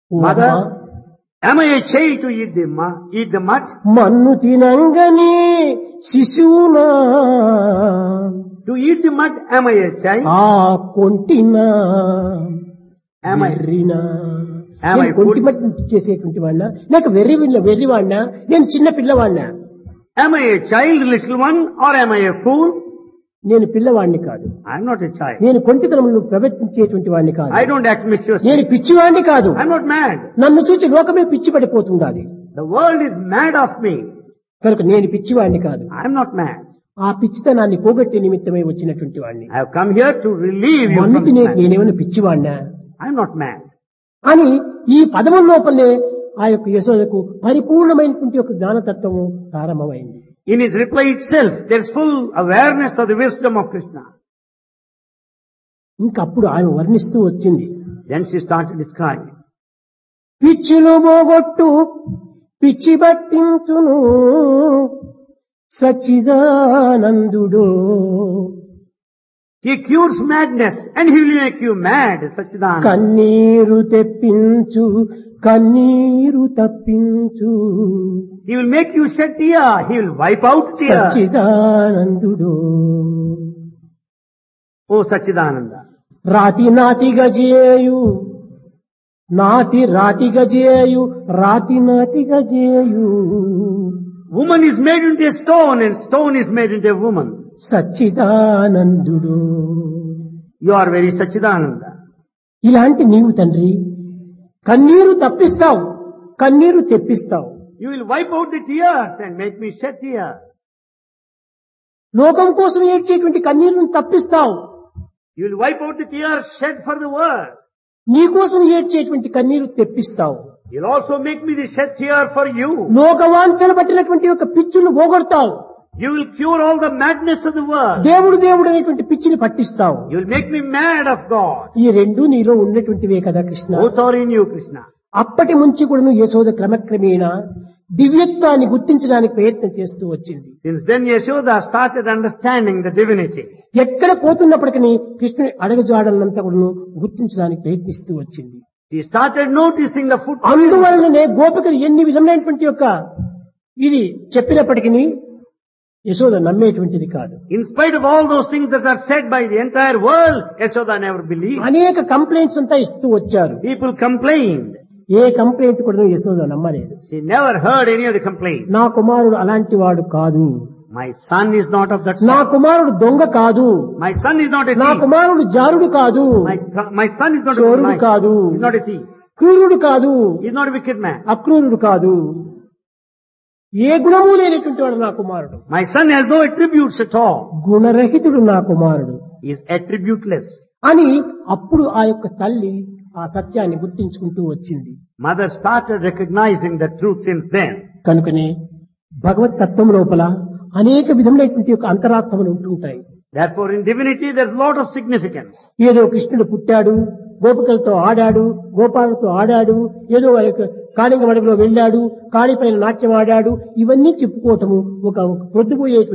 Mother, am I a child to eat the, mu- eat the mud? మన్ను తినంగని శిశువునా To eat the mud, am I a child? ఆ కొంటినా Am I, వెర్రినా Am I నేను కొంటి fool? మట్టి చేసేటువంటి వాడినా లేక వెర్రి వెర్రివాడినా నేను చిన్న పిల్లవాడినా am I a child, little one, or am I a fool? నేను పిల్లవాడిని కాదు I'm not a child. నేను కొంటితనములు ప్రవర్తించేటువంటి వాడిని కాదు I don't act mischievously. నేను పిచ్చివాడిని కాదు I'm not mad. నన్ను చూసి లోకమే పిచ్చి పడిపోతుండాలి The world is mad of me. కనుక నేను పిచ్చివాడిని కాదు I'm not mad. ఆ పిచ్చితనాన్ని పోగొట్టే నిమిత్తమై వచ్చినటువంటి వాడిని I have come here to relieve you మన్ను from తినే this madness. నేనేమైనా పిచ్చివాడినా I'm not mad. అని ఈ పదముల లోపలనే ఆ యొక్క యశోదకు పరిపూర్ణమైనటువంటి యొక్క జ్ఞానతత్వము ప్రారంభమైంది In his reply itself, there's full awareness of the wisdom of Krishna. ఇంకప్పుడు ఆమె వర్ణిస్తూ వచ్చింది Then she started describing. పిచ్చిలు పోగొట్టు పిచ్చి పట్టించును సచ్చిదానందుడు He cures madness and he will make you mad, Sachidananda. కన్నీరు తెప్పించు కన్నీరు తప్పించు He will make you shed tear. He will wipe out tears. సచ్చిదానందుడు Oh Sachidananda. రాతి నాతిగా చేయు నాతి రాతిగా చేయు రాతి నాతిగా చేయు Woman is made into a stone and stone is made into a woman. సచ్చిదానందుడు You are very Sachidananda. ఇలాంటి నీవు తండ్రి కన్నీరు తప్పిస్తావు కన్నీరు తెప్పిస్తావు You will wipe out the tears and make me shed tears. లోకం కోసం ఏడ్చేటువంటి కన్నీరును తప్పిస్తావు You will wipe out the tears shed for the world. నీ కోసం ఏడ్చేటువంటి కన్నీరు తెప్పిస్తావు You'll also make me the shed tear for you. లోకవాంఛన పట్టినటువంటి ఒక పిచ్చును పోగొడతావు You will cure all the madness of the world. దేవుడు దేవుడు అనేటువంటి పిచ్చిని పట్టిస్తావు You will make me mad of God. ఈ రెండు నీలో ఉన్నటువంటివే కదా Krishna Both are in you, Krishna. అప్పటి నుంచి కూడాను యశోద క్రమక్రమేణా దివ్యత్వాన్ని గుర్తించడానికి ప్రయత్నం చేస్తూ వచ్చింది Since then Yashoda started understanding the divinity. ఎక్కడ పోతున్నప్పటికీ కృష్ణుని అడగజాడలంతా కూడాను గుర్తించడానికి ప్రయత్నిస్తూ వచ్చింది She started noticing the footprints. అందువలననే గోపికలు ఎన్ని విధమైనటువంటి యొక్క ఇది చెప్పినప్పటికీ యశోద నమ్మేటువంటిది కాదు In spite of all those things that are said by the entire world, Yashoda never believed. అనేక కంప్లైంట్స్ అంతా ఇస్తూ వచ్చారు People complained. ఏ కంప్లైంట్ కూడా యశోద నమ్మలేదు She never heard any of the complaints. నా కుమారుడు అలాంటి వాడు కాదు My son is not of that నా sort. కుమారుడు దొంగ కాదు My son is not a నా thief. కుమారుడు జారుడు కాదు My, my son is not a చోరుడు good కాదు He's not a thief. క్రూరుడు కాదు He's not a wicked man. అక్రూరుడు కాదు ఏ గుణము లేనటువంటి వాడు నా కుమారుడు My son has no attributes at all. గుణరహితుడు నా కుమారుడు He is attributeless. అని అప్పుడు ఆ యొక్క తల్లి ఆ సత్యాన్ని గుర్తించుకుంటూ వచ్చింది Mother started recognizing the truth since then. కనుకనే భగవత్ తత్వం లోపల అనేక విధములైనటువంటి యొక్క అంతరార్థములు ఉంటుంటాయి Therefore in divinity there's a lot of significance. ఏదో కృష్ణుడు పుట్టాడు గోపికలతో ఆడాడు గోపాలతో ఆడాడు ఏదో వారి యొక్క కాళింగ మడుగులో వెళ్ళాడు కాళిపైన నాట్యం ఆడాడు ఇవన్నీ చెప్పుకోవటము ఒక పొద్దుపోయేటువంటి